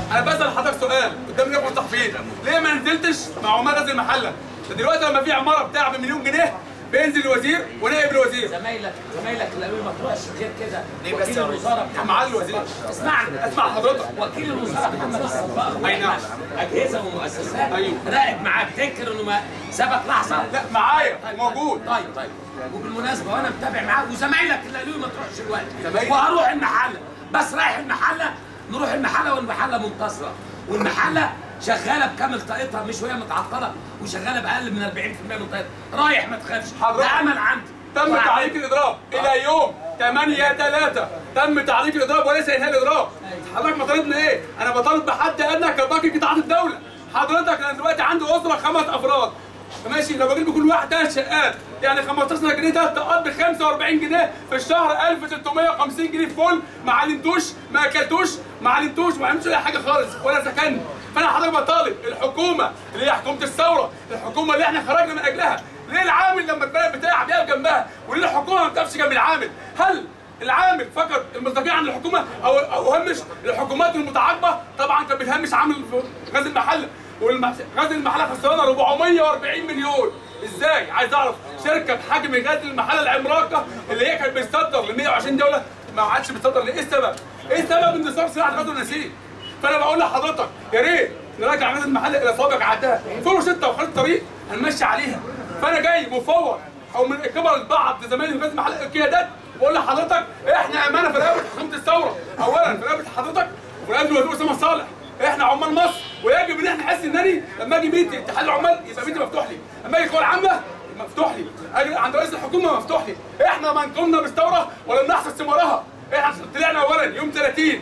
انا بسال حضرتك سؤال قدام نقابه الصحفيين ليه ما نزلتش مع عمال غزل المحله ده دلوقتي لما في عماره بتاع بمليون جنيه بينزل الوزير ونائب الوزير زمايلك زمايلك اللي قالوا لي ما تروحش غير كده ليه بس وكيل يا ريس؟ الوزاره محمد معالي الوزير اسمعني اسمع حضرتك وكيل الوزاره محمد الصباغ أي نعم. اجهزه ومؤسسات أيوه. راقب معاك تنكر انه ما سابك لحظه لا معايا موجود طيب طيب وبالمناسبه وانا متابع معاك وزمايلك اللي قالوا لي ما تروحش زمايلي. دلوقتي وهروح المحله بس رايح المحله نروح المحله والمحله منتصره والمحله شغاله بكامل طاقتها مش وهي متعطله وشغاله باقل من 40% من طاقتها رايح ما تخافش حضرتك- ده امل عندي تم وعندي. تعليق الاضراب الى يوم 8 3 تم تعليق الاضراب وليس انهاء الاضراب حضرتك مطالبنا ايه انا بطالب بحد ادنى كباقي قطاعات الدوله حضرتك انا دلوقتي عندي اسره خمس افراد ماشي لو بجيب كل واحد ثلاث شقات يعني 15 جنيه ثلاث طاقات ب 45 جنيه في الشهر 1650 جنيه فول ما علمتوش ما اكلتوش ما علمتوش ما عملتوش اي حاجه خالص ولا سكن فانا حضرتك بطالب الحكومه اللي هي حكومه الثوره الحكومه اللي احنا خرجنا من اجلها ليه العامل لما البلد بتاعها بيقف جنبها وليه الحكومه ما بتقفش جنب العامل هل العامل فقط المصداقيه عن الحكومه او او همش الحكومات المتعاقبه طبعا كانت بتهمش عامل في غاز المحله وغاز المحله خسرانه 440 مليون ازاي عايز اعرف شركه بحجم غاز المحله العملاقه اللي هي كانت بتصدر ل 120 دوله ما عادش بتصدر ليه ايه السبب ايه السبب اندثار سلاح غاز النسيج فانا بقول لحضرتك يا ريت نراجع غاز المحله الى سابق عهدها فور ستة وخارج الطريق هنمشي عليها فانا جاي مفوض او من قبل بعض زمايلي في غاز المحله القيادات بقول لحضرتك احنا امانه في رقبه حكومه الثوره اولا في رقبه حضرتك وفي رقبه الوزير اسامه صالح احنا عمال مصر ويجب ان احنا نحس انني لما اجي بيتي اتحاد العمال يبقى بيتي مفتوح لي لما اجي القوى العامه مفتوح لي اجي عند رئيس الحكومه مفتوح لي احنا ما قمنا بالثوره ولم نحصد ثمارها احنا طلعنا اولا يوم 30 إيه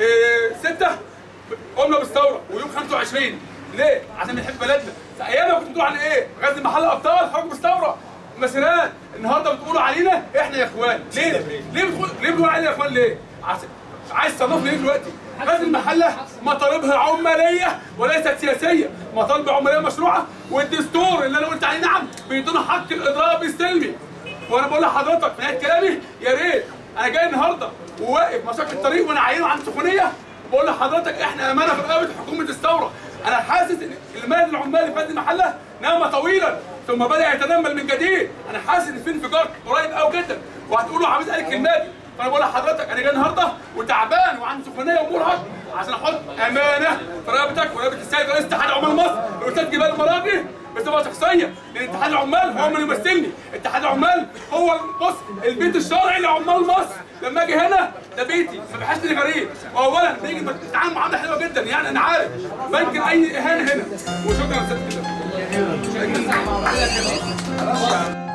6 قمنا بالثوره ويوم 25 ليه؟ عشان بنحب بلدنا ايامها كنتوا بتقولوا عن ايه؟ غزل محل ابطال خرجوا بالثوره مسيرات النهارده بتقولوا علينا احنا يا اخوان ليه؟ ليه بتقول ليه بتقولوا علينا يا اخوان ليه؟ عشان عايز تصنفني ايه دلوقتي؟ غزل المحله مطالبها عماليه وليست سياسيه، مطالب عماليه مشروعه والدستور اللي انا قلت عليه نعم بيدونا حق الاضراب السلمي. وانا بقول لحضرتك في نهايه كلامي يا ريت انا جاي النهارده وواقف مشاكل الطريق وانا عينه عن سخونيه بقول لحضرتك احنا امانه في رقبه حكومه الثوره انا حاسس ان المال العمالي في هذه المحله نام طويلا ثم بدا يتنمل من جديد انا حاسس ان في انفجار قريب قوي جدا وهتقولوا عايز قال الكلمات دي فانا بقول لحضرتك انا جاي النهارده وتعبان وعندي سخونيه ومرهق عشان احط امانه في رقبتك ورقبه السيد رئيس اتحاد عمال مصر الاستاذ جبال المراغي بصفه شخصيه لان اتحاد العمال هو من يمثلني اتحاد العمال هو بص البيت الشرعي لعمال مصر لما اجي هنا ده بيتي ما بحسش اني غريب واولا بيجي بتتعامل معامله حلوه جدا يعني انا عارف بنكر اي اهانه هنا وشكرا يا استاذ